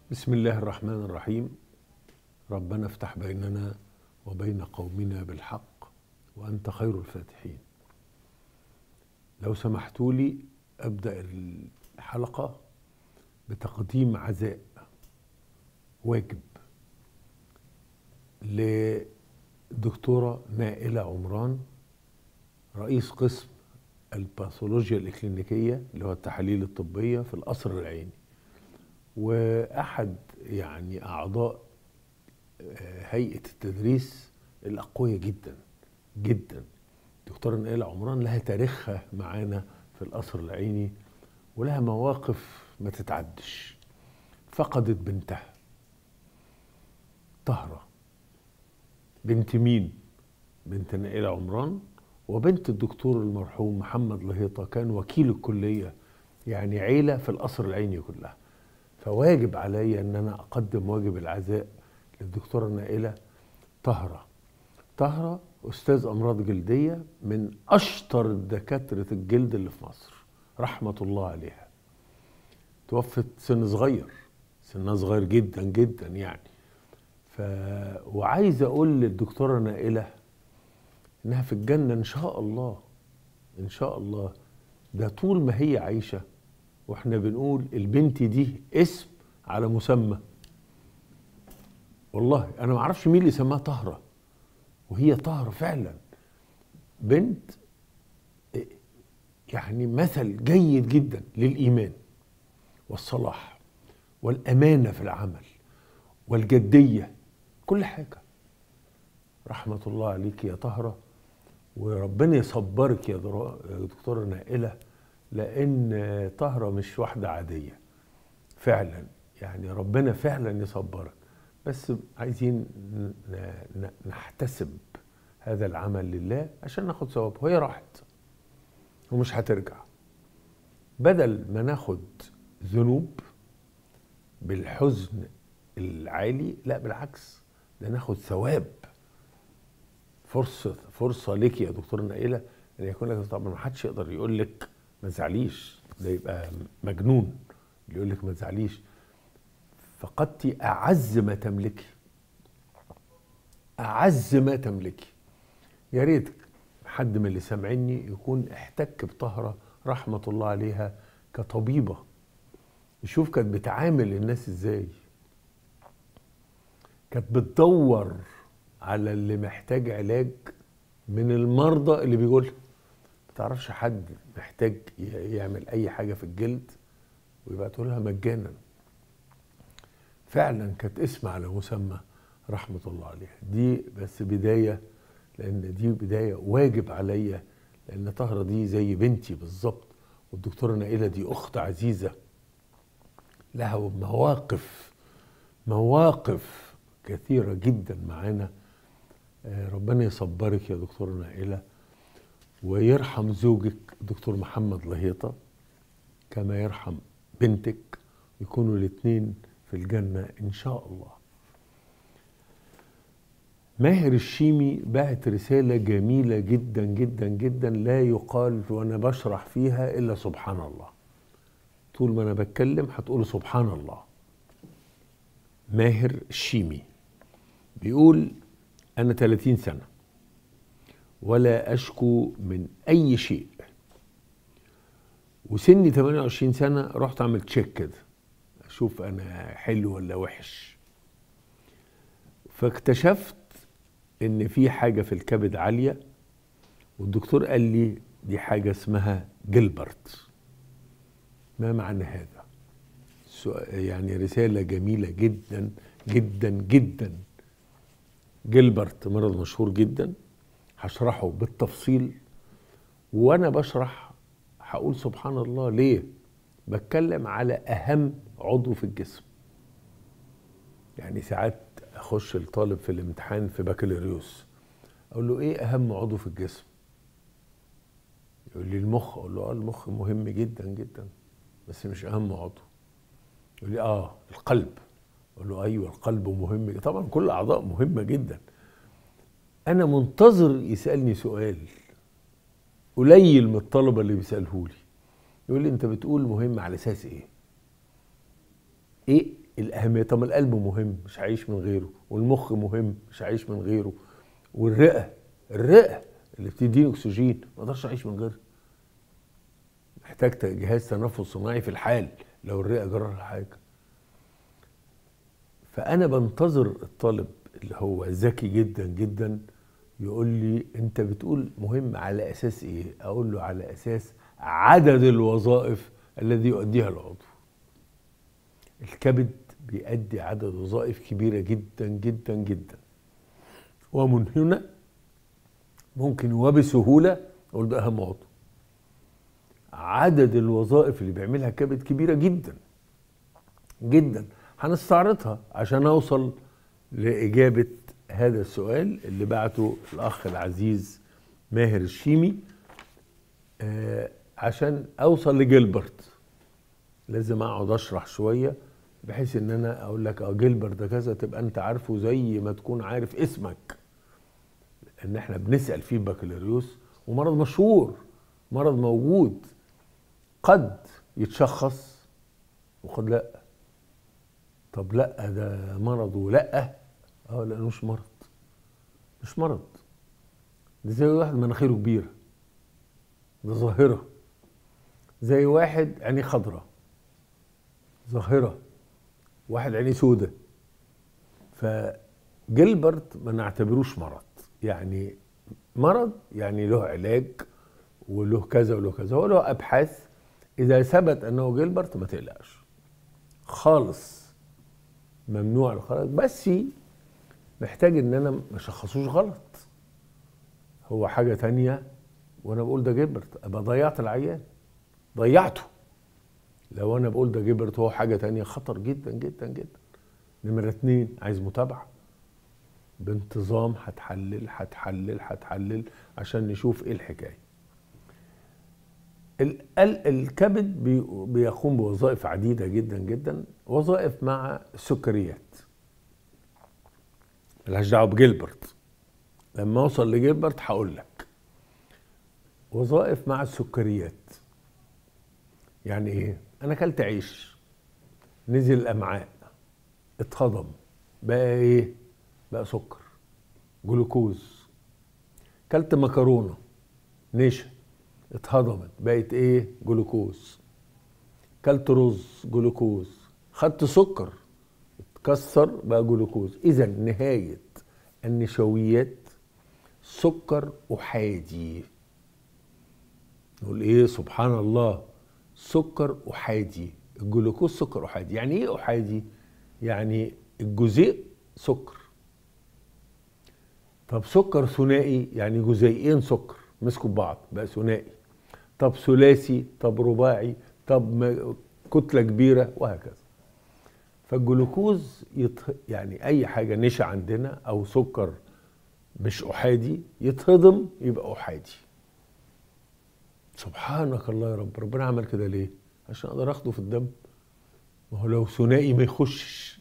بسم الله الرحمن الرحيم ربنا افتح بيننا وبين قومنا بالحق وانت خير الفاتحين لو سمحتوا لي ابدا الحلقه بتقديم عزاء واجب لدكتوره نائله عمران رئيس قسم الباثولوجيا الاكلينيكيه اللي هو التحاليل الطبيه في القصر العيني واحد يعني اعضاء هيئه التدريس الاقوياء جدا جدا دكتوره نائله عمران لها تاريخها معانا في القصر العيني ولها مواقف ما تتعدش فقدت بنتها طهره بنت مين بنت نائله عمران وبنت الدكتور المرحوم محمد لهيطه كان وكيل الكليه يعني عيله في القصر العيني كلها فواجب عليا ان انا اقدم واجب العزاء للدكتوره نائله طهره طهره استاذ امراض جلديه من اشطر دكاتره الجلد اللي في مصر رحمه الله عليها توفت سن صغير سنها صغير جدا جدا يعني ف وعايز اقول للدكتوره نائله انها في الجنه ان شاء الله ان شاء الله ده طول ما هي عايشه واحنا بنقول البنت دي اسم على مسمى والله انا ما اعرفش مين اللي سماها طهره وهي طهره فعلا بنت يعني مثل جيد جدا للايمان والصلاح والامانه في العمل والجديه كل حاجه رحمه الله عليك يا طهره وربنا يصبرك يا دكتوره نائله لان طهره مش واحده عاديه فعلا يعني ربنا فعلا يصبرك بس عايزين نحتسب هذا العمل لله عشان ناخد ثواب وهي راحت ومش هترجع بدل ما ناخد ذنوب بالحزن العالي لا بالعكس ده ناخد ثواب فرصة فرصة لك يا دكتور نائلة ان يكون لك طبعا ما حدش يقدر يقول لك ما تزعليش ده يبقى مجنون اللي يقول لك ما تزعليش فقدتي اعز ما تملكي اعز ما تملكي يا ريت حد من اللي سامعيني يكون احتك بطهره رحمه الله عليها كطبيبه يشوف كانت بتعامل الناس ازاي كانت بتدور على اللي محتاج علاج من المرضى اللي بيقول ما تعرفش حد محتاج يعمل اي حاجه في الجلد ويبعتوا لها مجانا فعلا كانت اسم على مسمى رحمه الله عليها دي بس بدايه لان دي بدايه واجب عليا لان طهره دي زي بنتي بالظبط والدكتوره نائله دي اخت عزيزه لها مواقف مواقف كثيره جدا معانا ربنا يصبرك يا دكتوره نائله ويرحم زوجك دكتور محمد لهيطه كما يرحم بنتك يكونوا الاثنين في الجنه ان شاء الله ماهر الشيمي بعت رسالة جميلة جدا جدا جدا لا يقال وأنا بشرح فيها إلا سبحان الله طول ما أنا بتكلم هتقول سبحان الله ماهر الشيمي بيقول أنا 30 سنة ولا أشكو من أي شيء وسني 28 سنة رحت أعمل تشيك كده أشوف أنا حلو ولا وحش فاكتشفت ان في حاجه في الكبد عاليه والدكتور قال لي دي حاجه اسمها جلبرت ما معنى هذا يعني رساله جميله جدا جدا جدا جلبرت مرض مشهور جدا هشرحه بالتفصيل وانا بشرح هقول سبحان الله ليه بتكلم على اهم عضو في الجسم يعني ساعات اخش الطالب في الامتحان في بكالوريوس اقول له ايه اهم عضو في الجسم يقول لي المخ اقول له اه المخ مهم جدا جدا بس مش اهم عضو يقول لي اه القلب اقول له ايوه القلب مهم جدا. طبعا كل الاعضاء مهمه جدا انا منتظر يسالني سؤال قليل من الطلبه اللي بيساله لي يقول لي انت بتقول مهم على اساس ايه ايه الاهميه طب ما القلب مهم مش هعيش من غيره والمخ مهم مش هعيش من غيره والرئه الرئه اللي بتديني اكسجين ما اقدرش اعيش من غيرها محتاج جهاز تنفس صناعي في الحال لو الرئه جرى لها حاجه فانا بنتظر الطالب اللي هو ذكي جدا جدا يقول لي انت بتقول مهم على اساس ايه اقول له على اساس عدد الوظائف الذي يؤديها العضو الكبد بيؤدي عدد وظائف كبيره جدا جدا جدا ومن هنا ممكن وبسهوله اقول ده اهم عضو عدد الوظائف اللي بيعملها الكبد كبيره جدا جدا هنستعرضها عشان اوصل لاجابه هذا السؤال اللي بعته الاخ العزيز ماهر الشيمي آه عشان اوصل لجيلبرت لازم اقعد اشرح شويه بحيث ان انا اقول لك اه جيلبرت ده كذا تبقى انت عارفه زي ما تكون عارف اسمك ان احنا بنسال فيه بكالوريوس ومرض مشهور مرض موجود قد يتشخص وقد لا طب لا ده مرض ولا اه لا مش مرض مش مرض ده زي واحد مناخيره كبيره ده ظاهره زي واحد عينيه خضراء ظاهره واحد عينيه سودة فجلبرت ما نعتبروش مرض يعني مرض يعني له علاج وله كذا وله كذا وله ابحاث اذا ثبت انه جيلبرت ما تقلقش خالص ممنوع الخرج بس محتاج ان انا ما اشخصوش غلط هو حاجه تانية وانا بقول ده جيلبرت ابقى ضيعت العيان ضيعته لو انا بقول ده جيلبرت هو حاجه تانية خطر جدا جدا جدا نمره اتنين عايز متابعه بانتظام هتحلل هتحلل هتحلل عشان نشوف ايه الحكايه الكبد بيقوم بوظائف عديدة جدا جدا وظائف مع السكريات ملهاش دعوة بجيلبرت لما اوصل لجيلبرت هقول لك وظائف مع السكريات يعني ايه انا اكلت عيش نزل الامعاء اتهضم بقى ايه بقى سكر جلوكوز كلت مكرونه نشا اتهضمت بقت ايه جلوكوز كلت رز جلوكوز خدت سكر اتكسر بقى جلوكوز اذا نهايه النشويات سكر احادي نقول ايه سبحان الله سكر احادي الجلوكوز سكر احادي يعني ايه احادي يعني الجزيء سكر طب سكر ثنائي يعني جزيئين سكر مسكوا ببعض بقى ثنائي طب ثلاثي طب رباعي طب كتله كبيره وهكذا فالجلوكوز يتخ... يعني اي حاجه نشا عندنا او سكر مش احادي يتهضم يبقى احادي سبحانك الله يا رب ربنا عمل كده ليه عشان اقدر اخده في الدم ما هو لو ثنائي ما يخشش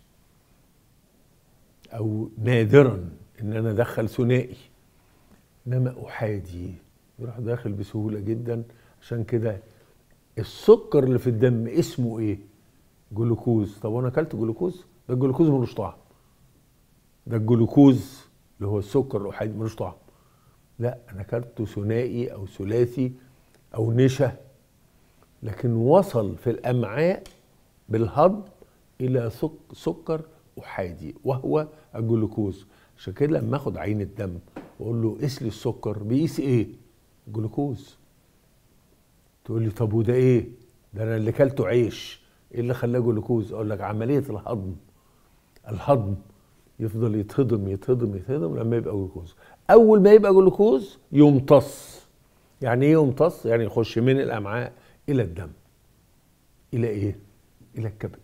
او نادرا ان انا ادخل ثنائي انما احادي يروح داخل بسهوله جدا عشان كده السكر اللي في الدم اسمه ايه جلوكوز طب وانا اكلت جلوكوز ده الجلوكوز ملوش طعم ده الجلوكوز اللي هو السكر الاحادي ملوش طعم لا انا اكلته ثنائي او ثلاثي او نشا لكن وصل في الامعاء بالهضم الى سكر احادي وهو الجلوكوز عشان كده لما اخد عين الدم واقول له قيس لي السكر بيقيس ايه جلوكوز تقول لي طب وده ايه ده انا اللي كلته عيش ايه اللي خلاه جلوكوز اقول لك عمليه الهضم الهضم يفضل يتهضم يتهضم يتهضم لما يبقى جلوكوز اول ما يبقى جلوكوز يمتص يعني ايه يمتص يعني يخش من الامعاء الى الدم الى ايه الى الكبد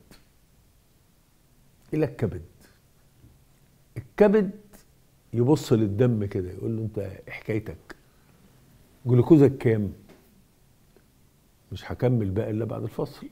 الى الكبد الكبد يبص للدم كده يقول له انت ايه حكايتك جلوكوزك كام مش هكمل بقى الا بعد الفصل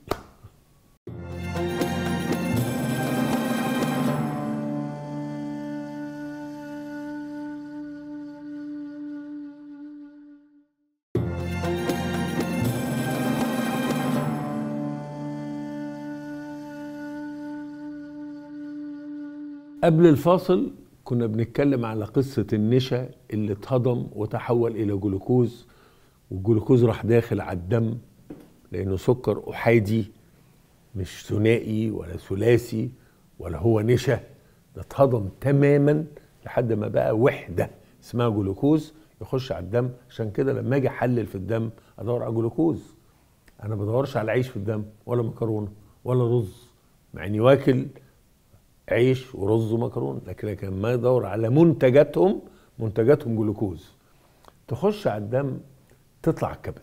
قبل الفاصل كنا بنتكلم على قصة النشا اللي اتهضم وتحول إلى جلوكوز والجلوكوز راح داخل على الدم لأنه سكر أحادي مش ثنائي ولا ثلاثي ولا هو نشا ده اتهضم تماما لحد ما بقى وحدة اسمها جلوكوز يخش على الدم عشان كده لما اجي احلل في الدم ادور على جلوكوز انا ما بدورش على عيش في الدم ولا مكرونه ولا رز مع اني واكل عيش ورز ومكرونه لكن لكن ما ادور على منتجاتهم منتجاتهم جلوكوز تخش على الدم تطلع الكبد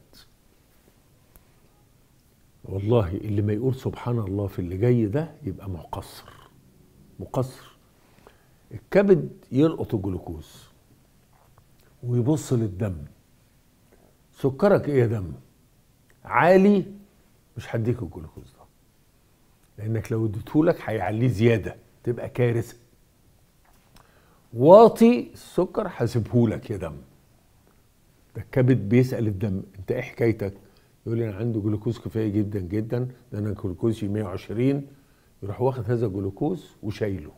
والله اللي ما يقول سبحان الله في اللي جاي ده يبقى مقصر مقصر الكبد يلقط الجلوكوز ويبص للدم سكرك ايه يا دم عالي مش هديك الجلوكوز ده لانك لو اديتهولك هيعليه زياده تبقى كارثه واطي السكر هسيبهولك يا دم ده الكبد بيسال الدم انت ايه حكايتك يقول لي انا عندي جلوكوز كفايه جدا جدا ده انا جلوكوزي 120 يروح واخد هذا الجلوكوز وشايله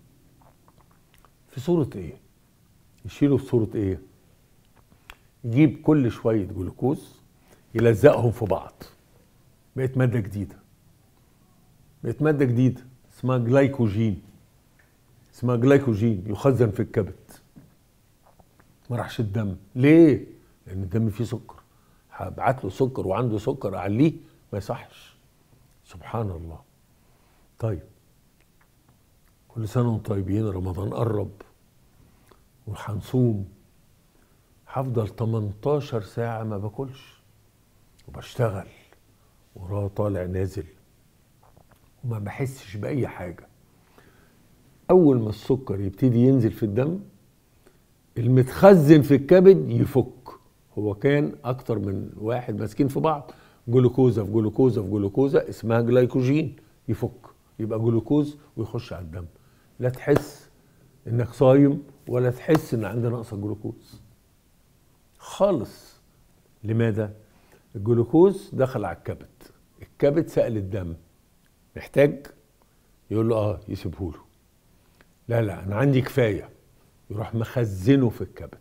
في صوره ايه يشيله في صوره ايه يجيب كل شويه جلوكوز يلزقهم في بعض بقت ماده جديده بقت ماده جديده اسمها جلايكوجين اسمها جلايكوجين يخزن في الكبد ما راحش الدم ليه لان الدم فيه سكر هبعت له سكر وعنده سكر اعليه ما يصحش سبحان الله طيب كل سنه وانتم طيبين رمضان قرب وهنصوم هفضل 18 ساعة ما باكلش وبشتغل وراه طالع نازل وما بحسش بأي حاجة أول ما السكر يبتدي ينزل في الدم المتخزن في الكبد يفك هو كان أكتر من واحد ماسكين في بعض جلوكوزا في جلوكوزا في جلوكوزا اسمها جلايكوجين يفك يبقى جلوكوز ويخش على الدم لا تحس انك صايم ولا تحس ان عندنا نقص جلوكوز خالص لماذا الجلوكوز دخل على الكبد الكبد سأل الدم محتاج يقول له اه يسيبه له لا لا انا عندي كفايه يروح مخزنه في الكبد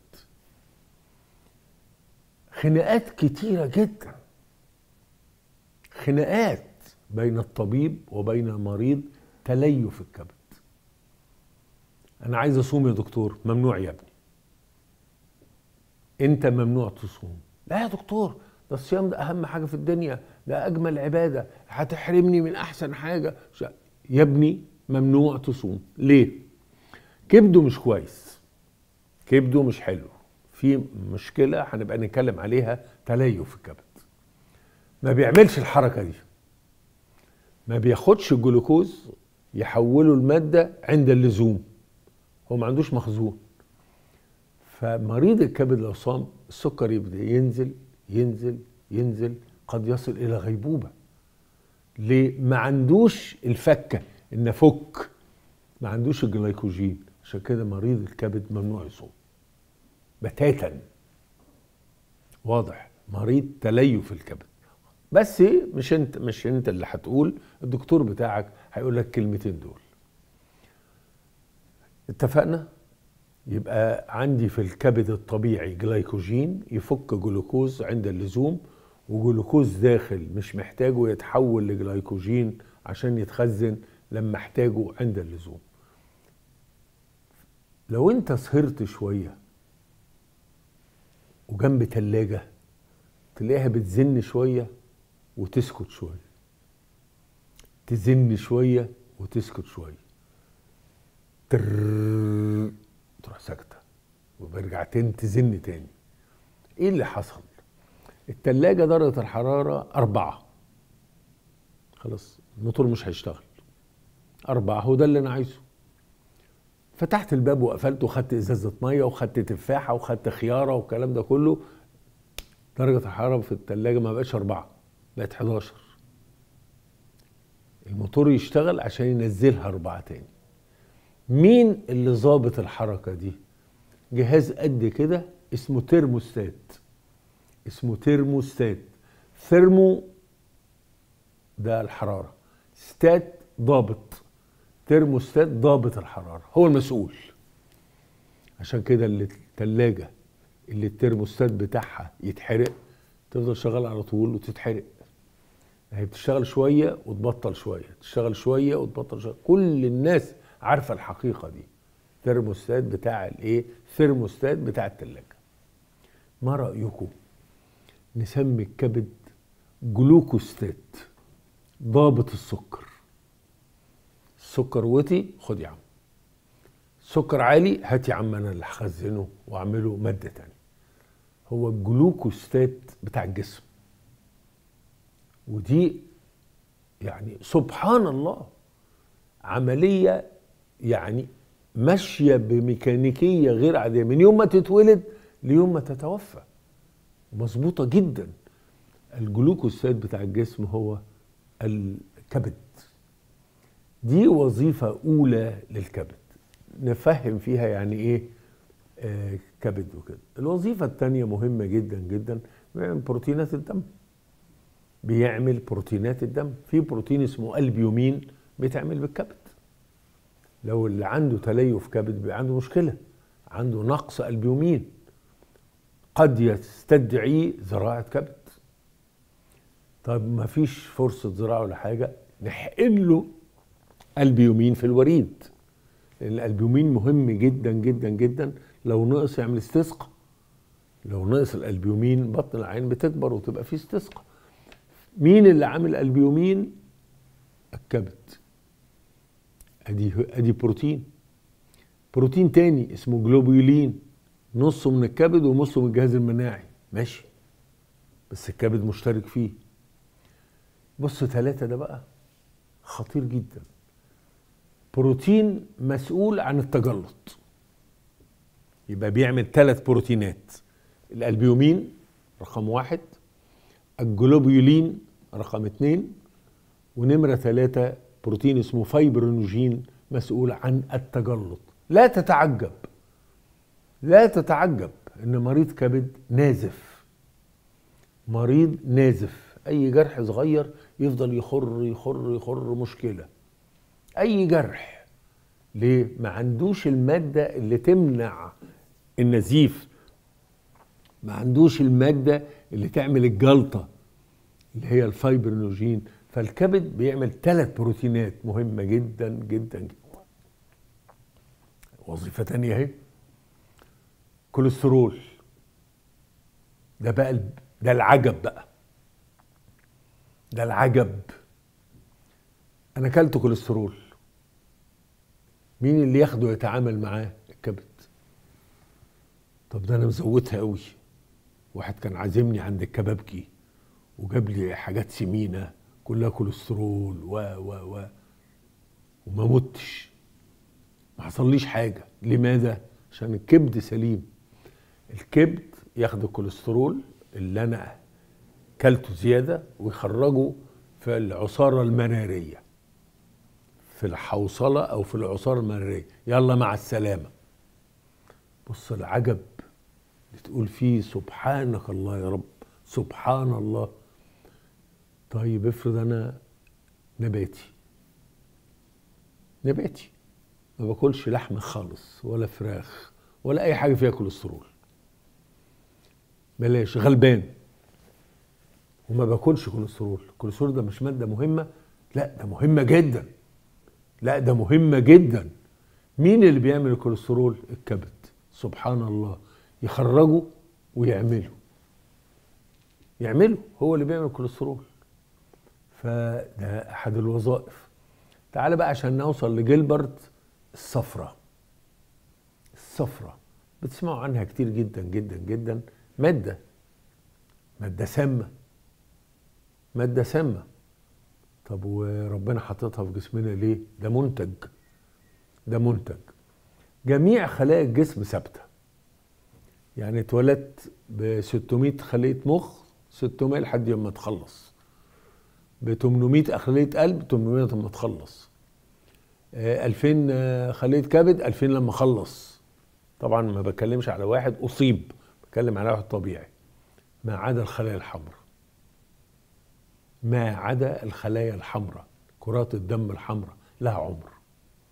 خناقات كتيره جدا خناقات بين الطبيب وبين المريض تليف الكبد انا عايز اصوم يا دكتور ممنوع يا ابني انت ممنوع تصوم لا يا دكتور ده الصيام ده اهم حاجه في الدنيا ده اجمل عباده هتحرمني من احسن حاجه يا ابني ممنوع تصوم ليه كبده مش كويس كبده مش حلو في مشكله هنبقى نتكلم عليها تليف في الكبد ما بيعملش الحركه دي ما بياخدش الجلوكوز يحوله الماده عند اللزوم هو ما عندوش مخزون فمريض الكبد لو صام السكر يبدا ينزل ينزل ينزل قد يصل الى غيبوبه ليه ما عندوش الفكه ان فك ما عندوش الجلايكوجين عشان كده مريض الكبد ممنوع يصوم بتاتا واضح مريض تليف الكبد بس مش انت مش انت اللي هتقول الدكتور بتاعك هيقول لك كلمتين دول اتفقنا يبقى عندي في الكبد الطبيعي جلايكوجين يفك جلوكوز عند اللزوم وجلوكوز داخل مش محتاجه يتحول لجلايكوجين عشان يتخزن لما احتاجه عند اللزوم لو انت سهرت شوية وجنب تلاجة تلاقيها بتزن شوية وتسكت شوية تزن شوية وتسكت شوية تر تروح ساكتة وبرجع تاني تزن تاني ايه اللي حصل التلاجة درجة الحرارة أربعة خلاص الموتور مش هيشتغل أربعة هو ده اللي أنا عايزه فتحت الباب وقفلته وخدت إزازة مية وخدت تفاحة وخدت خيارة والكلام ده كله درجة الحرارة في التلاجة ما بقتش أربعة بقت 11 الموتور يشتغل عشان ينزلها أربعة تاني مين اللي ظابط الحركة دي جهاز قد كده اسمه ترموستات اسمه ترموستات ثرمو ده الحرارة ستات ضابط ترموستات ضابط الحراره هو المسؤول عشان كده اللي الثلاجه اللي الترموستات بتاعها يتحرق تفضل شغال على طول وتتحرق هي بتشتغل شويه وتبطل شويه تشتغل شويه وتبطل شويه كل الناس عارفه الحقيقه دي ثرموستات بتاع الايه ثرموستات بتاع الثلاجه ما رايكم نسمي الكبد جلوكوستات ضابط السكر السكر وطي خد يا عم سكر عالي هات يا عم انا اللي هخزنه واعمله ماده تانية هو الجلوكوستات بتاع الجسم ودي يعني سبحان الله عمليه يعني ماشيه بميكانيكيه غير عاديه من يوم ما تتولد ليوم ما تتوفى مظبوطه جدا الجلوكوستات بتاع الجسم هو الكبد دي وظيفه اولى للكبد نفهم فيها يعني ايه آه كبد وكده الوظيفه الثانيه مهمه جدا جدا بيعمل بروتينات الدم بيعمل بروتينات الدم في بروتين اسمه البيومين بيتعمل بالكبد لو اللي عنده تليف كبد بيبقى عنده مشكله عنده نقص البيومين قد يستدعي زراعه كبد طب ما فيش فرصه زراعه ولا حاجه نحقن له البيومين في الوريد لان الالبيومين مهم جدا جدا جدا لو نقص يعمل استسقاء لو نقص الالبيومين بطن العين بتكبر وتبقى فيه استسقاء مين اللي عامل البيومين الكبد ادي ادي بروتين بروتين تاني اسمه جلوبيولين نصه من الكبد ونصه من الجهاز المناعي ماشي بس الكبد مشترك فيه بص ثلاثة ده بقى خطير جدا بروتين مسؤول عن التجلط يبقى بيعمل ثلاث بروتينات الالبيومين رقم واحد الجلوبيولين رقم اثنين ونمرة ثلاثة بروتين اسمه فايبرينوجين مسؤول عن التجلط لا تتعجب لا تتعجب ان مريض كبد نازف مريض نازف اي جرح صغير يفضل يخر يخر يخر مشكله اي جرح ليه ما عندوش الماده اللي تمنع النزيف ما عندوش الماده اللي تعمل الجلطه اللي هي الفايبرينوجين فالكبد بيعمل ثلاث بروتينات مهمه جدا جدا جدا وظيفه تانية اهي كوليسترول ده بقى ده العجب بقى ده العجب انا اكلت كوليسترول مين اللي ياخده يتعامل معاه الكبد طب ده انا مزودها قوي واحد كان عازمني عند الكبابجي وجاب لي حاجات سمينه كلها كوليسترول و و و وما متش ما حصليش حاجه لماذا عشان الكبد سليم الكبد ياخد الكوليسترول اللي انا كلته زياده ويخرجه في العصاره المراريه في الحوصله او في العصاره المراريه يلا مع السلامه بص العجب بتقول فيه سبحانك الله يا رب سبحان الله طيب افرض انا نباتي نباتي ما باكلش لحمه خالص ولا فراخ ولا اي حاجه فيها كوليسترول بلاش غلبان وما باكلش كوليسترول الكوليسترول ده مش ماده مهمه لا ده مهمه جدا لا ده مهمه جدا مين اللي بيعمل الكوليسترول الكبد سبحان الله يخرجه ويعمله يعمله هو اللي بيعمل الكوليسترول فده احد الوظائف تعال بقى عشان نوصل لجلبرت الصفرة الصفرة بتسمعوا عنها كتير جدا جدا جدا مادة مادة سامة مادة سامة طب وربنا حاططها في جسمنا ليه؟ ده منتج ده منتج جميع خلايا الجسم ثابتة يعني اتولدت ب 600 خلية مخ 600 لحد يوم ما تخلص ب 800 خلية قلب 800 لما تخلص 2000 خلية كبد 2000 لما خلص طبعا ما بتكلمش على واحد أصيب بتكلم على واحد طبيعي ما عدا الخلايا الحمراء ما عدا الخلايا الحمراء كرات الدم الحمراء لها عمر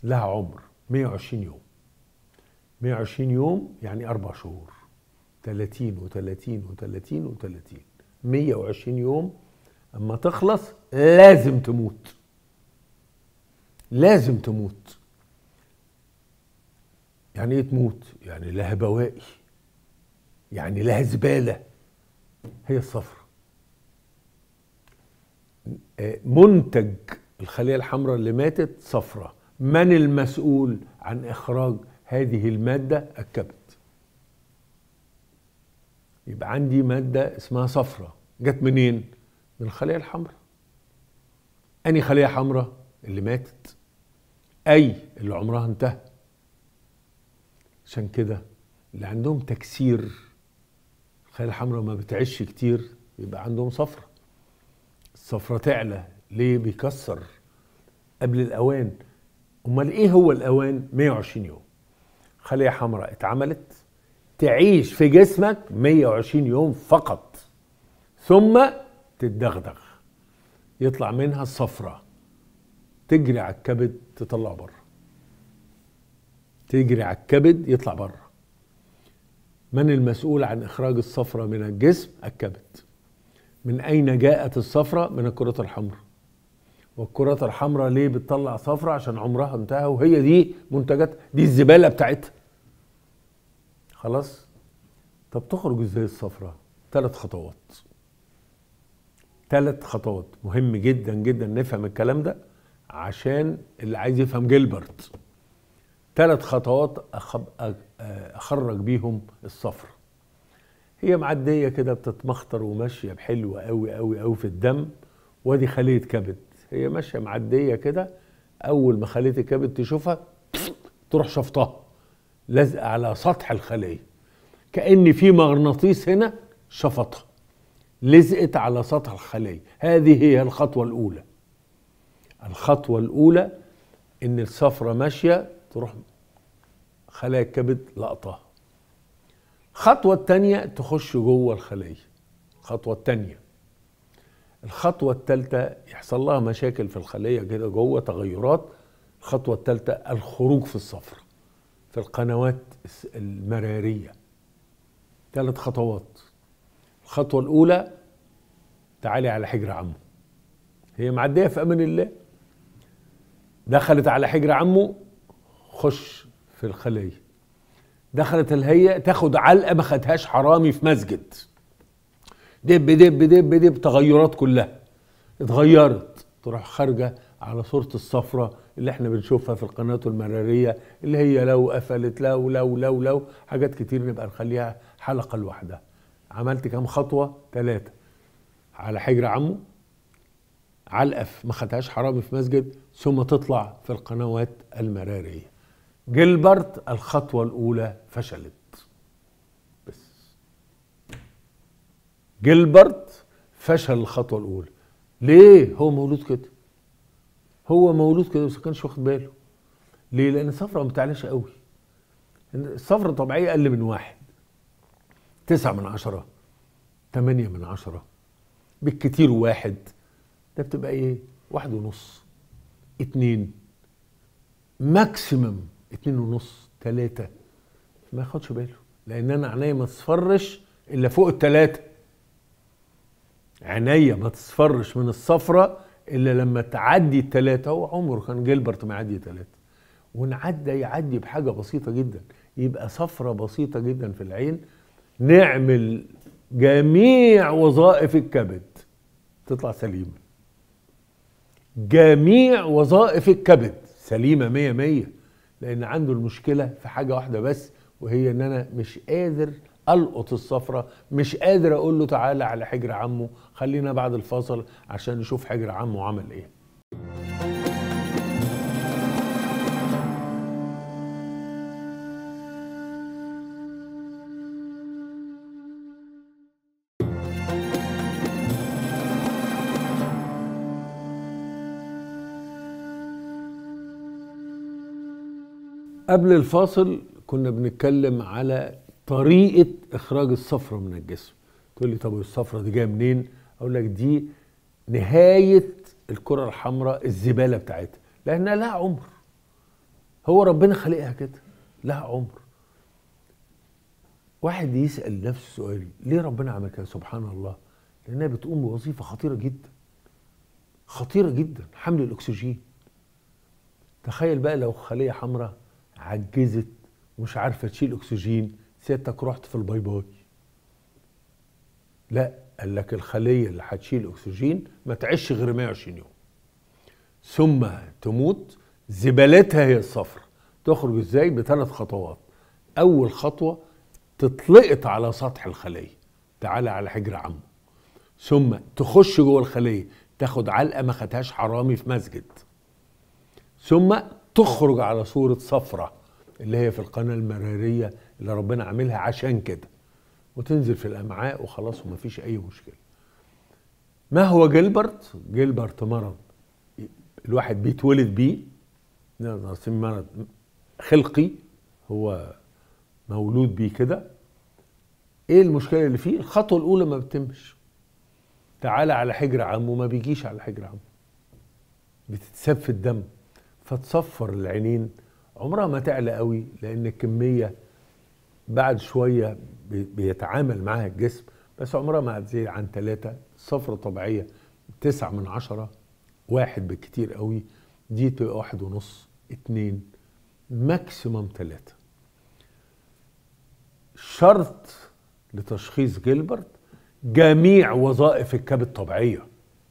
لها عمر 120 يوم 120 يوم يعني أربع شهور 30 و30 و30 و30 120 يوم أما تخلص لازم تموت لازم تموت يعني ايه تموت يعني لها بواقي يعني لها زبالة هي الصفرة منتج الخلية الحمراء اللي ماتت صفرة من المسؤول عن إخراج هذه المادة الكبد يبقى عندي مادة اسمها صفرة جت منين؟ من الخلية الحمراء أني خلية حمراء اللي ماتت أي اللي عمرها انتهى عشان كده اللي عندهم تكسير الخلايا الحمراء ما بتعيش كتير يبقى عندهم صفرة الصفرة تعلى ليه بيكسر قبل الأوان أمال إيه هو الأوان 120 يوم خلية حمراء اتعملت تعيش في جسمك 120 يوم فقط ثم تتدغدغ يطلع منها الصفرة تجري على الكبد تطلع بره تجري على الكبد يطلع بره من المسؤول عن إخراج الصفرة من الجسم الكبد من أين جاءت الصفرة من الكرات الحمراء والكرات الحمراء ليه بتطلع صفرة عشان عمرها انتهى وهي دي منتجات دي الزبالة بتاعتها خلاص طب تخرج ازاي الصفرة ثلاث خطوات ثلاث خطوات مهم جدا جدا نفهم الكلام ده عشان اللي عايز يفهم جيلبرت ثلاث خطوات اخرج بيهم الصفر هي معديه كده بتتمخطر وماشيه بحلوه قوي قوي قوي في الدم وادي خليه كبد هي ماشيه معديه كده اول ما خليه الكبد تشوفها تروح شفطها لازقه على سطح الخليه كان في مغناطيس هنا شفطها لزقت على سطح الخليه هذه هي الخطوه الاولى الخطوه الاولى ان الصفرة ماشيه تروح خلايا الكبد لقطها الخطوة التانية تخش جوه الخلية الخطوة التانية الخطوة التالتة يحصل لها مشاكل في الخلية كده جوه تغيرات الخطوة التالتة الخروج في الصفرة في القنوات المرارية ثلاث خطوات الخطوة الأولى تعالي على حجر عمه هي معدية في أمان الله دخلت على حجر عمه خش في الخلية دخلت الهيئة تاخد علقة ما خدهاش حرامي في مسجد دب دب دب دب تغيرات كلها اتغيرت تروح خارجة على صورة الصفرة اللي احنا بنشوفها في القناة المرارية اللي هي لو قفلت لو لو لو لو حاجات كتير نبقى نخليها حلقة لوحدها عملت كام خطوة ثلاثة على حجر عمه علقة ما خدهاش حرامي في مسجد ثم تطلع في القنوات المرارية جيلبرت الخطوة الأولى فشلت بس جيلبرت فشل الخطوة الأولى ليه؟ هو مولود كده هو مولود كده بس ما كانش واخد باله ليه؟ لأن الصفرة ما بتعلاش قوي الصفرة طبيعية أقل من واحد تسعة من عشرة تمانية من عشرة بالكتير واحد ده بتبقى ايه؟ واحد ونص اتنين ماكسيمم اتنين ونص تلاتة ما ياخدش باله لان انا عينيا ما تصفرش الا فوق التلاتة عينيا ما تصفرش من الصفرة الا لما تعدي التلاتة هو عمره كان جيلبرت معدي تلاتة ونعدى يعدي بحاجة بسيطة جدا يبقى صفرة بسيطة جدا في العين نعمل جميع وظائف الكبد تطلع سليمة جميع وظائف الكبد سليمة مية مية لان عنده المشكله في حاجه واحده بس وهي ان انا مش قادر القط الصفرة مش قادر اقول له تعالى على حجر عمه خلينا بعد الفاصل عشان نشوف حجر عمه عمل ايه قبل الفاصل كنا بنتكلم على طريقة إخراج الصفرة من الجسم تقول لي طب الصفرة دي جاية منين؟ أقول لك دي نهاية الكرة الحمراء الزبالة بتاعتها لأنها لها عمر هو ربنا خلقها كده لها عمر واحد يسال نفسه سؤال ليه ربنا عمل كده سبحان الله لانها بتقوم بوظيفه خطيره جدا خطيره جدا حمل الاكسجين تخيل بقى لو خليه حمراء عجزت ومش عارفه تشيل اكسجين سيادتك رحت في الباي باي لا قال لك الخليه اللي هتشيل اكسجين ما تعيش غير 120 يوم ثم تموت زبالتها هي الصفرة تخرج ازاي بثلاث خطوات اول خطوه تطلقت على سطح الخليه تعالى على حجر عمه ثم تخش جوه الخليه تاخد علقه ما خدهاش حرامي في مسجد ثم تخرج على صوره صفرة اللي هي في القناه المراريه اللي ربنا عاملها عشان كده وتنزل في الامعاء وخلاص ومفيش اي مشكله ما هو جيلبرت جيلبرت مرض الواحد بيتولد بيه مرض خلقي هو مولود بيه كده ايه المشكله اللي فيه الخطوه الاولى ما بتتمش تعالى على حجر عمه ما بيجيش على حجر عمه بتتساب في الدم فتصفر العينين عمرها ما تعلى قوي لان الكميه بعد شويه بيتعامل معاها الجسم بس عمرها ما هتزيد عن ثلاثة صفرة طبيعية تسعة من عشرة واحد بالكتير قوي دي تبقى واحد ونص اتنين ماكسيموم ثلاثة شرط لتشخيص جيلبرت جميع وظائف الكبد طبيعية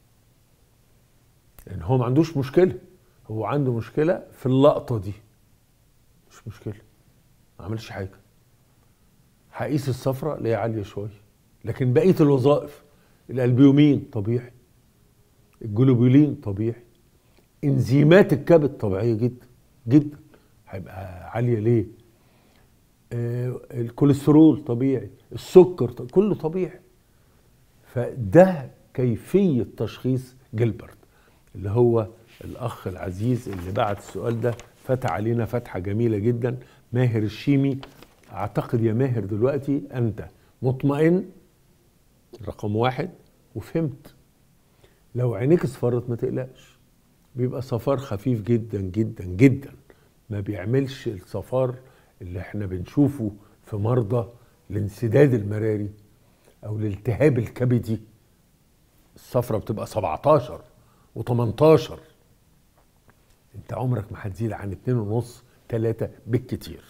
لأن هو ما عندوش مشكلة هو عنده مشكلة في اللقطة دي مش مشكلة ما عملش حاجة هقيس الصفرة اللي هي عالية شوية لكن بقية الوظائف الألبيومين طبيعي الجلوبولين طبيعي انزيمات الكبد طبيعية جدا جدا هيبقى عالية ليه آه الكوليسترول طبيعي السكر طبيعي. كله طبيعي فده كيفية تشخيص جيلبرت اللي هو الأخ العزيز اللي بعت السؤال ده فتح علينا فتحة جميلة جدا ماهر الشيمي أعتقد يا ماهر دلوقتي أنت مطمئن رقم واحد وفهمت لو عينيك اصفرت ما تقلقش بيبقى صفار خفيف جدا جدا جدا ما بيعملش الصفار اللي احنا بنشوفه في مرضى الانسداد المراري او الالتهاب الكبدي الصفرة بتبقى 17 و18 انت عمرك ما هتزيد عن اتنين ونص تلاتة بالكتير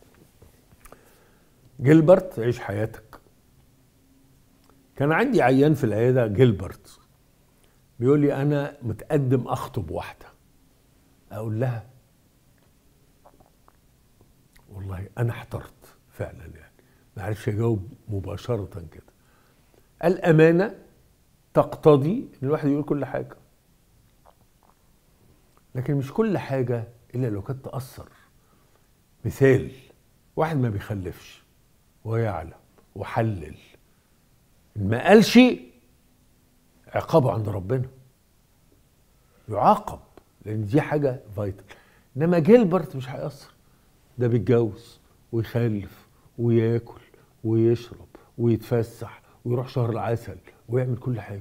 جيلبرت عيش حياتك كان عندي عيان في العياده جيلبرت بيقول لي انا متقدم اخطب واحده اقول لها والله انا احترت فعلا يعني ما عرفش اجاوب مباشره كده الامانه تقتضي ان الواحد يقول كل حاجه لكن مش كل حاجه الا لو كانت تاثر مثال واحد ما بيخلفش ويعلم وحلل ما قالش عقابه عند ربنا يعاقب لان دي حاجه فايتال انما جيلبرت مش هيأثر ده بيتجوز ويخلف وياكل ويشرب ويتفسح ويروح شهر العسل ويعمل كل حاجه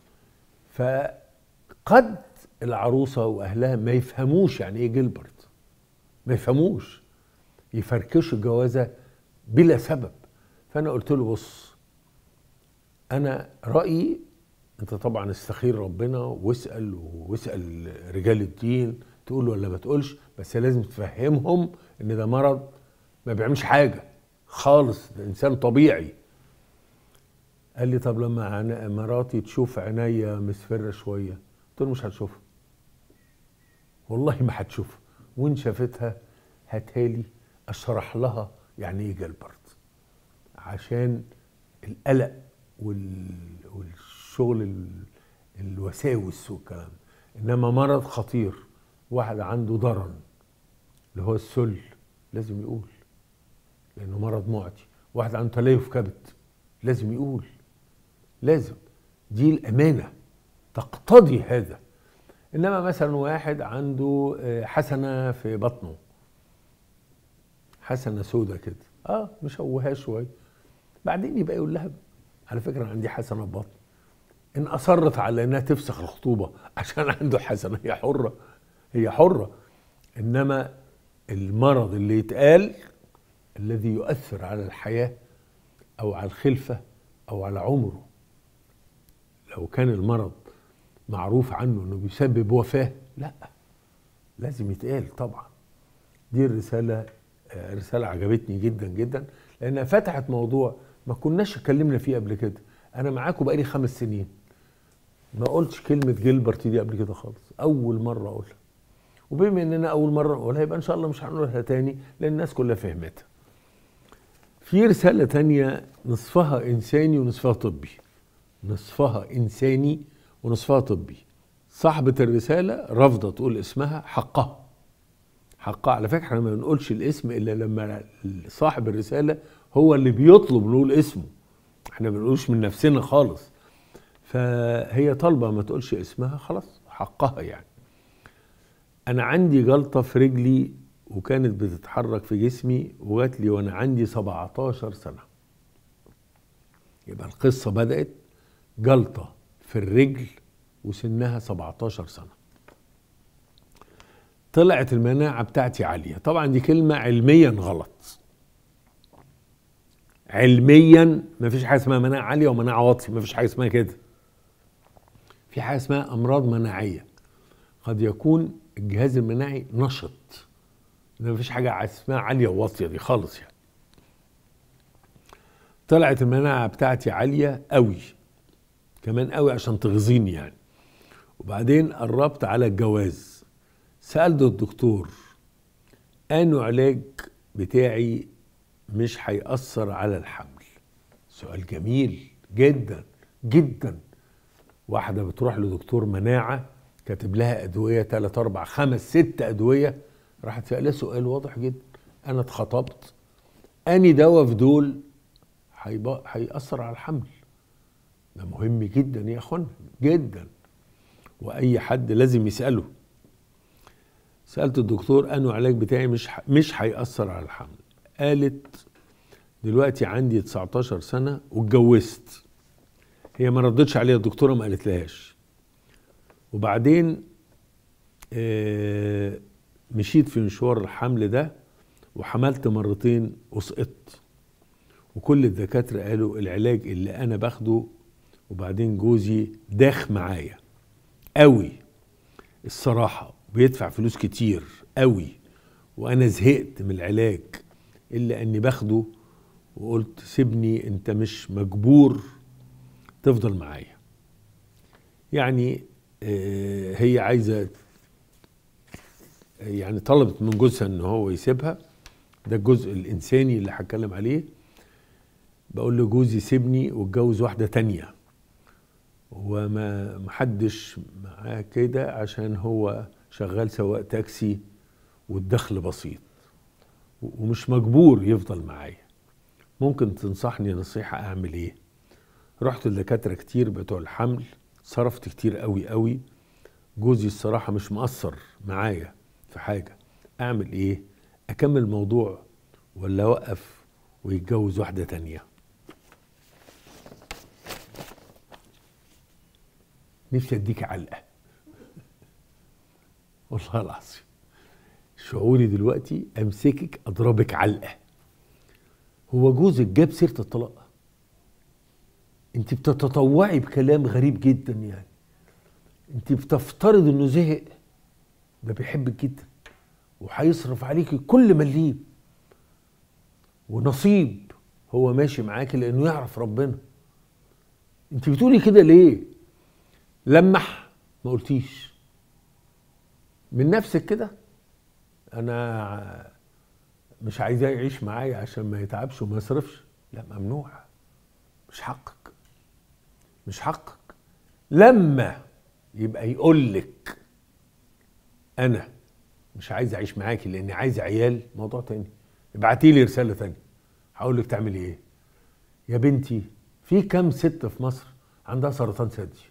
فقد العروسه واهلها ما يفهموش يعني ايه جيلبرت ما يفهموش يفركشوا الجوازه بلا سبب فانا قلت له بص انا رايي انت طبعا استخير ربنا واسال واسال رجال الدين تقول ولا ما تقولش بس لازم تفهمهم ان ده مرض ما بيعملش حاجه خالص ده انسان طبيعي قال لي طب لما مراتي تشوف عينيا مصفره شويه قلت له مش هتشوفها والله ما هتشوفها وان شافتها هاتها اشرح لها يعني ايه جلبرت عشان القلق والشغل الوساوس والكلام انما مرض خطير واحد عنده ضرن اللي هو السل لازم يقول لانه مرض معدي واحد عنده تليف كبد لازم يقول لازم دي الامانه تقتضي هذا انما مثلا واحد عنده حسنه في بطنه حسنه سودة كده اه مشوهاه شويه بعدين يبقى يقول لها على فكره عندي حسنه في بطن ان اصرت على انها تفسخ الخطوبه عشان عنده حسنه هي حره هي حره انما المرض اللي يتقال الذي يؤثر على الحياة أو على الخلفة أو على عمره لو كان المرض معروف عنه أنه بيسبب وفاة لا لازم يتقال طبعا دي الرسالة آه، رسالة عجبتني جدا جدا لأنها فتحت موضوع ما كناش اتكلمنا فيه قبل كده أنا معاكم بقالي خمس سنين ما قلتش كلمة جيلبرت دي قبل كده خالص أول مرة أقولها وبما إننا أول مرة نقولها يبقى إن شاء الله مش هنقولها تاني لأن الناس كلها فهمتها في رسالة تانية نصفها إنساني ونصفها طبي نصفها إنساني ونصفها طبي صاحبة الرسالة رافضة تقول اسمها حقها حقها على فكرة احنا ما بنقولش الاسم إلا لما صاحب الرسالة هو اللي بيطلب نقول اسمه احنا ما بنقولش من نفسنا خالص فهي طالبة ما تقولش اسمها خلاص حقها يعني أنا عندي جلطة في رجلي وكانت بتتحرك في جسمي وجات لي وانا عندي 17 سنه يبقى القصه بدات جلطه في الرجل وسنها 17 سنه طلعت المناعه بتاعتي عاليه طبعا دي كلمه علميا غلط علميا ما فيش حاجه اسمها مناعه عاليه ومناعه واطيه ما فيش حاجه اسمها كده في حاجه اسمها امراض مناعيه قد يكون الجهاز المناعي نشط ما فيش حاجه اسمها عاليه وواطيه دي خالص يعني طلعت المناعه بتاعتي عاليه قوي كمان قوي عشان تغذيني يعني وبعدين قربت على الجواز سالت الدكتور انه علاج بتاعي مش هيأثر على الحمل سؤال جميل جدا جدا واحدة بتروح لدكتور مناعة كاتب لها أدوية 3 أربع خمس ست أدوية راحت سألها سؤال واضح جدا أنا اتخطبت أني دواء في دول هيأثر على الحمل ده مهم جدا يا أخوانا جدا وأي حد لازم يسأله سألت الدكتور أنه علاج بتاعي مش مش هيأثر على الحمل قالت دلوقتي عندي 19 سنة واتجوزت هي ما ردتش عليها الدكتورة ما قالت لهاش وبعدين آه مشيت في مشوار الحمل ده وحملت مرتين وسقطت وكل الدكاترة قالوا العلاج اللي أنا باخده وبعدين جوزي داخ معايا قوي الصراحة بيدفع فلوس كتير قوي وأنا زهقت من العلاج إلا أني باخده وقلت سيبني أنت مش مجبور تفضل معايا يعني آه، هي عايزة يعني طلبت من جوزها ان هو يسيبها ده الجزء الانساني اللي هتكلم عليه بقول له جوزي سيبني واتجوز واحده تانية وما محدش معاه كده عشان هو شغال سواق تاكسي والدخل بسيط ومش مجبور يفضل معايا ممكن تنصحني نصيحة أعمل إيه؟ رحت لدكاترة كتير بتوع الحمل صرفت كتير قوي قوي جوزي الصراحة مش مقصر معايا في حاجة أعمل إيه أكمل الموضوع ولا أوقف ويتجوز واحدة تانية نفسي أديك علقة والله العظيم شعوري دلوقتي أمسكك أضربك علقة هو جوزك جاب سيرة الطلاق انت بتتطوعي بكلام غريب جدا يعني انت بتفترض انه زهق ده بيحبك جدا وهيصرف عليكي كل مليم ونصيب هو ماشي معاكي لانه يعرف ربنا انت بتقولي كده ليه لمح ما قلتيش من نفسك كده انا مش عايزاه يعيش معايا عشان ما يتعبش وما يصرفش لا ممنوع مش حقك مش حقك لما يبقى يقول لك انا مش عايز اعيش معاكي لاني عايز عيال موضوع تاني ابعتي لي رساله تانية هقول لك تعملي ايه يا بنتي في كم ست في مصر عندها سرطان ثدي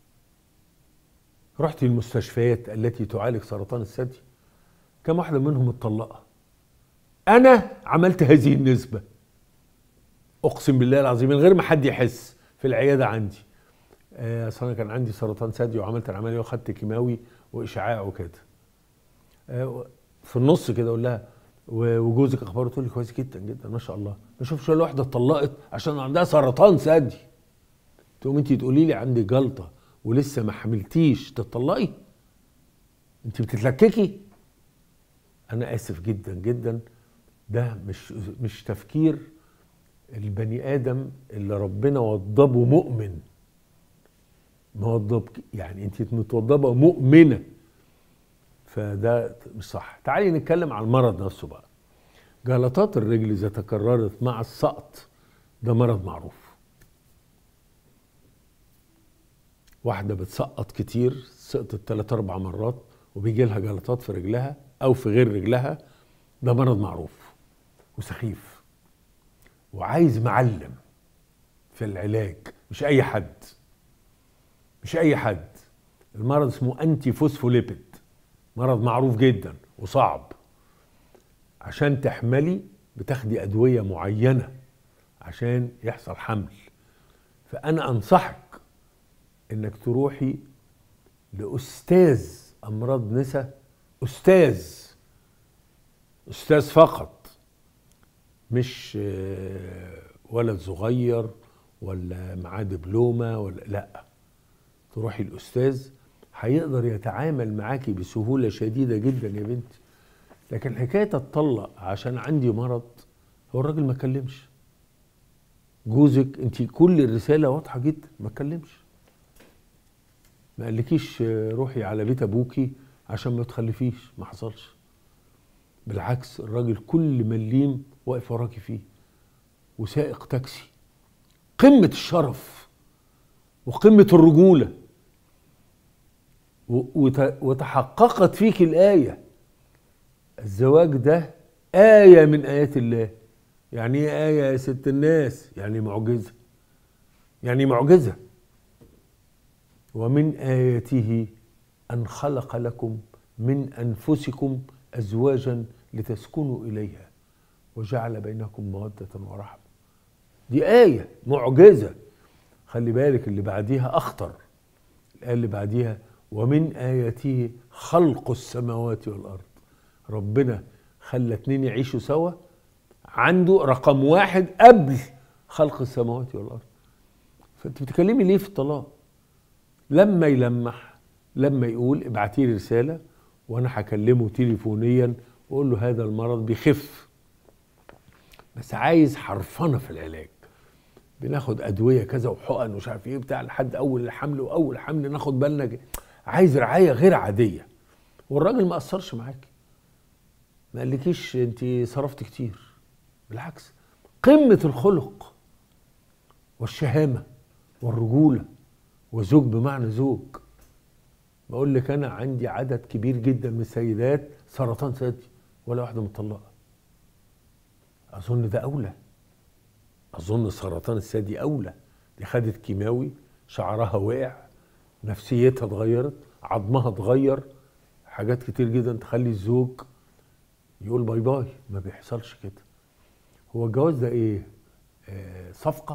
رحت المستشفيات التي تعالج سرطان الثدي كم واحده منهم متطلقه انا عملت هذه النسبه اقسم بالله العظيم من غير ما حد يحس في العياده عندي آه، اصل انا كان عندي سرطان ثدي وعملت العمليه واخدت كيماوي واشعاع وكده آه، في النص كده اقول لها و- وجوزك اخباره تقول لي كويس جدا جدا ما شاء الله ما اشوفش ولا واحده اتطلقت عشان عندها سرطان ثدي تقوم انت تقولي لي عندي جلطه ولسه ما حملتيش تطلقي انت بتتلككي انا اسف جدا جدا ده مش مش تفكير البني ادم اللي ربنا وضبه مؤمن موضب يعني انت متوضبه مؤمنه فده مش صح تعالي نتكلم على المرض نفسه بقى جلطات الرجل اذا تكررت مع السقط ده مرض معروف واحده بتسقط كتير سقطت ثلاث اربع مرات وبيجي لها جلطات في رجلها او في غير رجلها ده مرض معروف وسخيف وعايز معلم في العلاج مش اي حد مش اي حد المرض اسمه انتي فوسفوليبيد مرض معروف جدا وصعب عشان تحملي بتاخدي ادويه معينه عشان يحصل حمل فانا انصحك انك تروحي لاستاذ امراض نساء استاذ استاذ فقط مش آه، ولد صغير ولا معاه دبلومه ولا لا تروحي الاستاذ هيقدر يتعامل معاكي بسهوله شديده جدا يا بنتي لكن حكايه اتطلق عشان عندي مرض هو الراجل ما كلمش جوزك انت كل الرساله واضحه جدا ما اتكلمش ما قالكيش آه، روحي على بيت ابوكي عشان ما تخلفيش ما حصلش بالعكس الراجل كل مليم واقف وراكي فيه وسائق تاكسي قمه الشرف وقمه الرجوله و- وت- وتحققت فيك الايه الزواج ده ايه من ايات الله يعني ايه ايه يا ست الناس يعني معجزه يعني معجزه ومن اياته ان خلق لكم من انفسكم ازواجا لتسكنوا اليها وجعل بينكم موده ورحمه دي ايه معجزه خلي بالك اللي بعديها اخطر الايه اللي بعديها ومن اياته خلق السماوات والارض ربنا خلى اتنين يعيشوا سوا عنده رقم واحد قبل خلق السماوات والارض فانت بتتكلمي ليه في الطلاق لما يلمح لما يقول ابعتي لي رساله وانا هكلمه تليفونيا واقول له هذا المرض بيخف بس عايز حرفنه في العلاج بناخد ادويه كذا وحقن ومش عارف ايه بتاع لحد اول الحمل واول حمل ناخد بالنا ج- عايز رعايه غير عاديه والراجل ما اثرش معاكي ما قالكيش انت صرفت كتير بالعكس قمه الخلق والشهامه والرجوله وزوج بمعنى زوج بقول لك انا عندي عدد كبير جدا من السيدات سرطان ثدي ولا واحده مطلقه اظن ده اولى اظن سرطان الثدي اولى دي خدت كيماوي شعرها وقع نفسيتها اتغيرت عظمها اتغير حاجات كتير جدا تخلي الزوج يقول باي باي ما بيحصلش كده هو الجواز ده ايه آه صفقه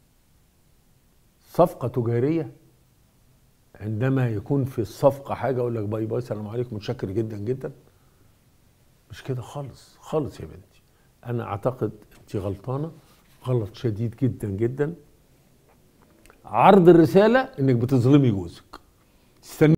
صفقه تجاريه عندما يكون في الصفقه حاجه اقول لك باي باي سلام عليكم متشكر جدا جدا مش كده خالص خالص يا بنتي انا اعتقد انت غلطانه غلط شديد جدا جدا عرض الرساله انك بتظلمي جوزك استني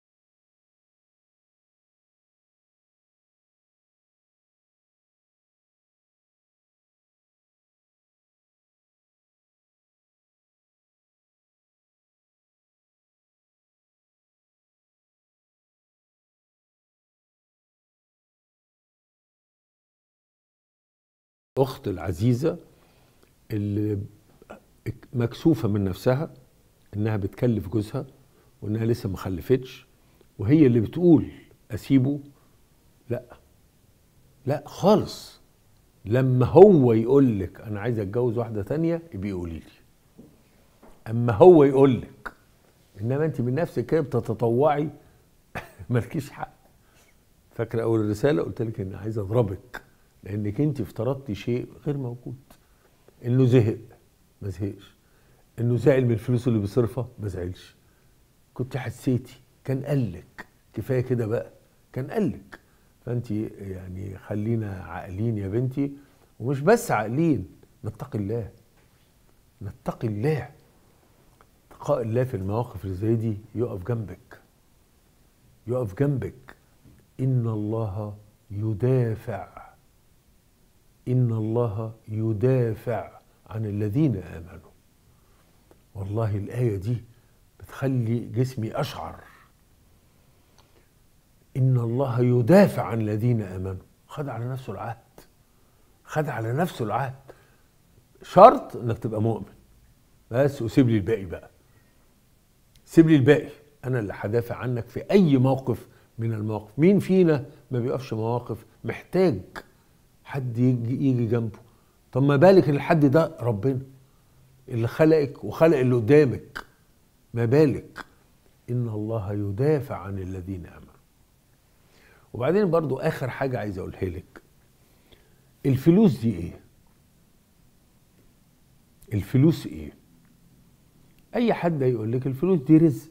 اخت العزيزه اللي مكسوفه من نفسها انها بتكلف جوزها وانها لسه ما خلفتش وهي اللي بتقول اسيبه لا لا خالص لما هو يقول لك انا عايز اتجوز واحده تانية يبقى قولي لي اما هو يقول لك انما انت من نفسك كده بتتطوعي مالكيش حق فاكره اول رساله قلت لك ان عايز اضربك لانك انت افترضتي شيء غير موجود انه زهق ما زهقش انه زعل من الفلوس اللي بيصرفها ما زعلش كنت حسيتي كان قالك كفايه كده بقى كان قالك فانت يعني خلينا عاقلين يا بنتي ومش بس عاقلين نتقي الله نتقي الله اتقاء الله في المواقف اللي زي دي يقف جنبك يقف جنبك ان الله يدافع ان الله يدافع عن الذين امنوا والله الايه دي بتخلي جسمي اشعر ان الله يدافع عن الذين امنوا خد على نفسه العهد خد على نفسه العهد شرط انك تبقى مؤمن بس وسيب لي الباقي بقى سيب لي الباقي انا اللي هدافع عنك في اي موقف من المواقف مين فينا ما بيقفش مواقف محتاج حد يجي, يجي جنبه طب ما بالك ان الحد ده ربنا اللي خلقك وخلق اللي قدامك ما بالك ان الله يدافع عن الذين امنوا وبعدين برضو اخر حاجه عايز اقولها لك الفلوس دي ايه الفلوس ايه اي حد هيقول لك الفلوس دي رزق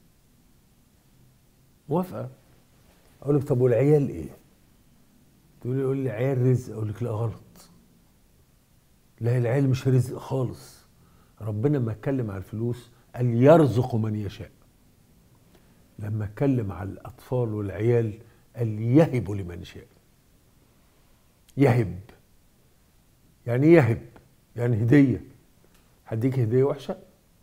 موافقه اقول لك طب والعيال ايه تقول لي يقول لي عيال رزق اقول لك لا غلط لا العيال مش رزق خالص ربنا لما اتكلم على الفلوس قال يرزق من يشاء لما اتكلم على الاطفال والعيال قال يهب لمن شاء يهب يعني يهب يعني هديه هديك هديه وحشه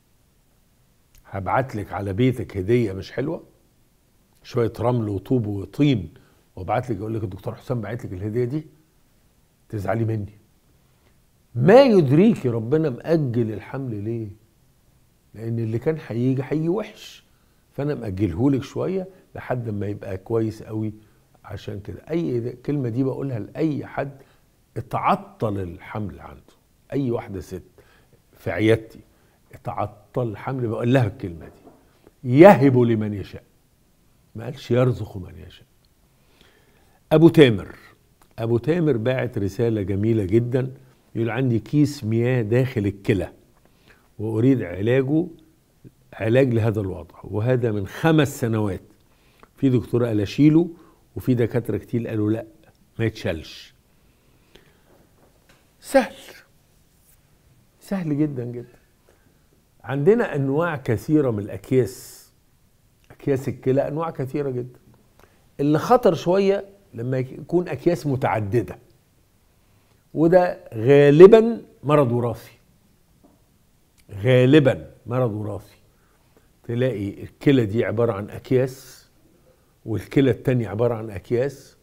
هبعت لك على بيتك هديه مش حلوه شويه رمل وطوب وطين وابعت لك اقول لك الدكتور حسام بعت لك الهديه دي تزعلي مني ما يدريكي ربنا مأجل الحمل ليه لان اللي كان هيجي هيجي وحش فانا مأجله لك شويه لحد ما يبقى كويس قوي عشان كده اي كلمه دي بقولها لاي حد اتعطل الحمل عنده اي واحده ست في عيادتي اتعطل الحمل بقول لها الكلمه دي يهب لمن يشاء ما قالش يرزق من يشاء ابو تامر ابو تامر باعت رساله جميله جدا يقول عندي كيس مياه داخل الكلى واريد علاجه علاج لهذا الوضع وهذا من خمس سنوات في دكتوره قال اشيله وفي دكاتره كتير قالوا لا ما يتشالش سهل سهل جدا جدا عندنا انواع كثيره من الاكياس اكياس الكلى انواع كثيره جدا اللي خطر شويه لما يكون اكياس متعدده وده غالبا مرض وراثي غالبا مرض وراثي تلاقي الكلى دي عباره عن اكياس والكلى التانية عباره عن اكياس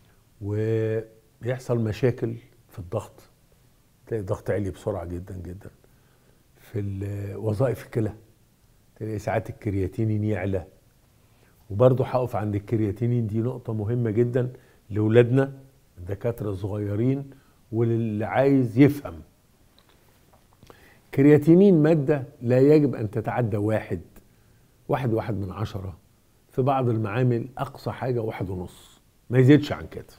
ويحصل مشاكل في الضغط تلاقي الضغط عالي بسرعه جدا جدا في وظائف الكلى تلاقي ساعات الكرياتينين يعلى وبرضه هقف عند الكرياتينين دي نقطة مهمة جدا لأولادنا الدكاترة الصغيرين وللي عايز يفهم كرياتينين مادة لا يجب أن تتعدى واحد واحد واحد من عشرة في بعض المعامل أقصى حاجة واحد ونص ما يزيدش عن كده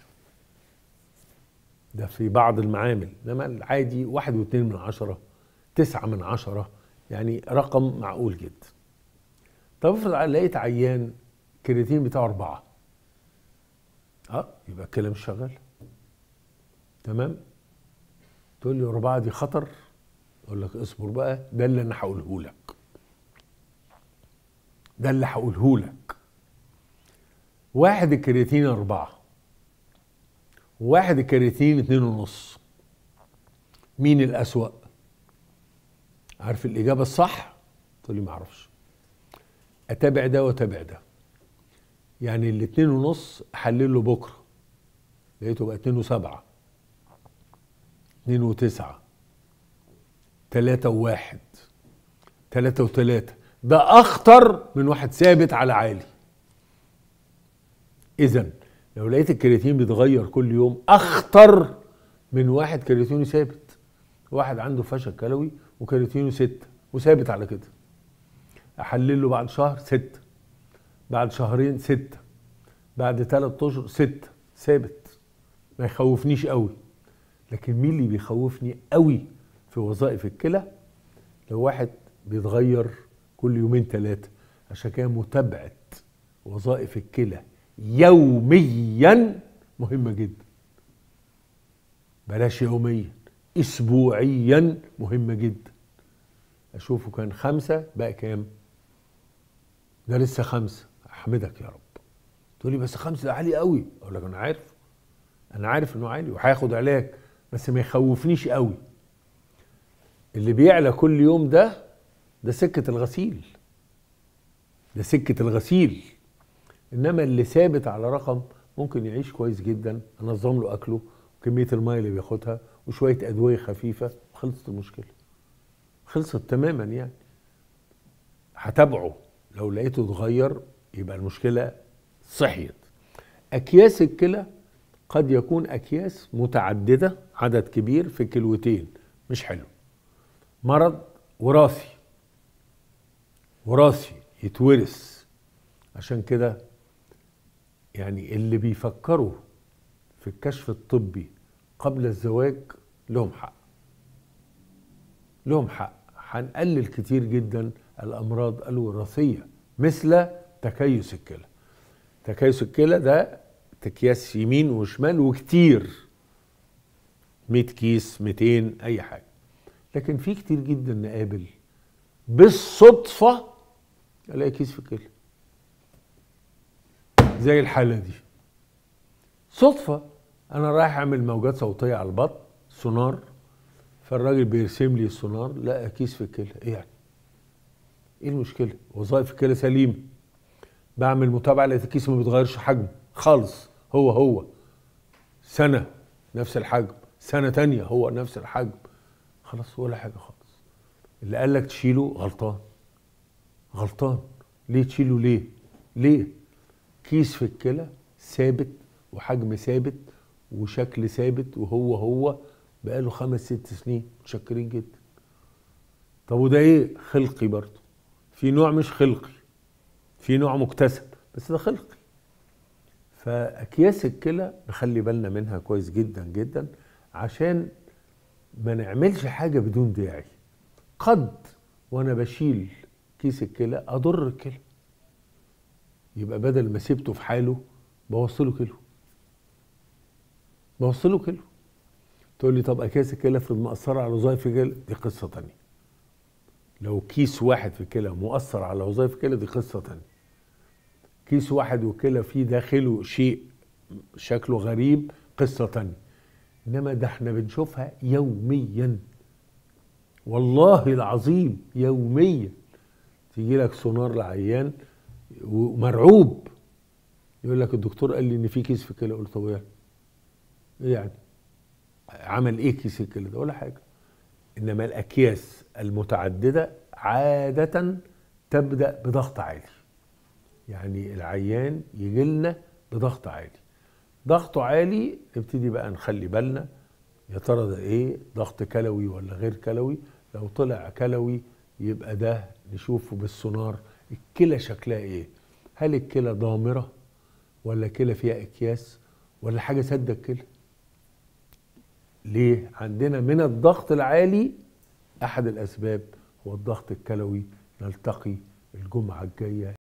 ده في بعض المعامل إنما العادي واحد واثنين من عشرة تسعة من عشرة يعني رقم معقول جدا طب افرض لقيت عيان كرياتين بتاعه أربعة اه يبقى الكلام شغال تمام تقول لي أربعة دي خطر أقول لك اصبر بقى ده اللي أنا هقوله لك ده اللي هقوله لك واحد الكرياتين أربعة واحد الكرياتين اتنين ونص مين الأسوأ؟ عارف الإجابة الصح؟ تقول لي معرفش أتابع ده وأتابع ده يعني الاتنين ونص أحلله بكرة لقيته بقى اتنين وسبعة اتنين وتسعة تلاتة وواحد تلاتة وتلاتة ده أخطر من واحد ثابت على عالي إذا لو لقيت الكرياتين بيتغير كل يوم أخطر من واحد كرياتينه ثابت واحد عنده فشل كلوي وكرياتينه ستة وثابت على كده احلل له بعد شهر ستة بعد شهرين ستة بعد ثلاث اشهر ستة ثابت ما يخوفنيش قوي لكن مين اللي بيخوفني قوي في وظائف الكلى لو واحد بيتغير كل يومين ثلاثة عشان كده متابعة وظائف الكلى يوميا مهمة جدا بلاش يوميا اسبوعيا مهمة جدا اشوفه كان خمسة بقى كام ده لسه خمسة احمدك يا رب تقول لي بس خمسة ده عالي قوي اقول لك انا عارف انا عارف انه عالي وهياخد علاج بس ما يخوفنيش قوي اللي بيعلى كل يوم ده ده سكة الغسيل ده سكة الغسيل انما اللي ثابت على رقم ممكن يعيش كويس جدا انظم له اكله وكميه الميه اللي بياخدها وشويه ادويه خفيفه وخلصت المشكله خلصت تماما يعني هتابعه لو لقيته اتغير يبقى المشكله صحيت اكياس الكلى قد يكون اكياس متعدده عدد كبير في كلوتين مش حلو مرض وراثي وراثي يتورث عشان كده يعني اللي بيفكروا في الكشف الطبي قبل الزواج لهم حق لهم حق هنقلل كتير جدا الامراض الوراثيه مثل تكيس الكلى تكيس الكلى ده تكياس يمين وشمال وكتير 100 كيس 200 اي حاجه لكن في كتير جدا نقابل بالصدفه الاقي كيس في الكلى زي الحاله دي صدفه انا رايح اعمل موجات صوتيه على البطن سونار فالراجل بيرسم لي السونار لقى كيس في الكلى ايه يعني ايه المشكله وظائف الكلى سليمه بعمل متابعه لقيت الكيس ما بيتغيرش حجمه خالص هو هو سنه نفس الحجم سنه تانية هو نفس الحجم خلاص ولا حاجه خالص اللي قال لك تشيله غلطان غلطان ليه تشيله ليه ليه كيس في الكلى ثابت وحجم ثابت وشكل ثابت وهو هو بقاله خمس ست سنين متشكرين جدا طب وده ايه خلقي برضه في نوع مش خلقي في نوع مكتسب بس ده خلقي فاكياس الكلى نخلي بالنا منها كويس جدا جدا عشان ما نعملش حاجه بدون داعي قد وانا بشيل كيس الكلى اضر الكلى يبقى بدل ما سيبته في حاله بوصله كيلو بوصله كيلو تقول لي طب اكياس الكلى افرض مأثرة على وظائف الكلى دي قصة تانية لو كيس واحد في الكلى مؤثر على وظائف الكلى دي قصة تانية كيس واحد والكلى فيه داخله شيء شكله غريب قصة تانية انما ده احنا بنشوفها يوميا والله العظيم يوميا تيجي لك سونار لعيان ومرعوب يقول لك الدكتور قال لي ان في كيس في الكلى قلت طب ايه يعني عمل ايه كيس الكلى ده ولا حاجه انما الاكياس المتعدده عاده تبدا بضغط عالي يعني العيان يجي لنا بضغط عالي ضغطه عالي نبتدي بقى نخلي بالنا يا ترى ده ايه ضغط كلوي ولا غير كلوي لو طلع كلوي يبقى ده نشوفه بالسونار الكلى شكلها ايه هل الكلى ضامره ولا كلى فيها اكياس ولا حاجه سد الكلى ليه عندنا من الضغط العالي احد الاسباب هو الضغط الكلوي نلتقي الجمعه الجايه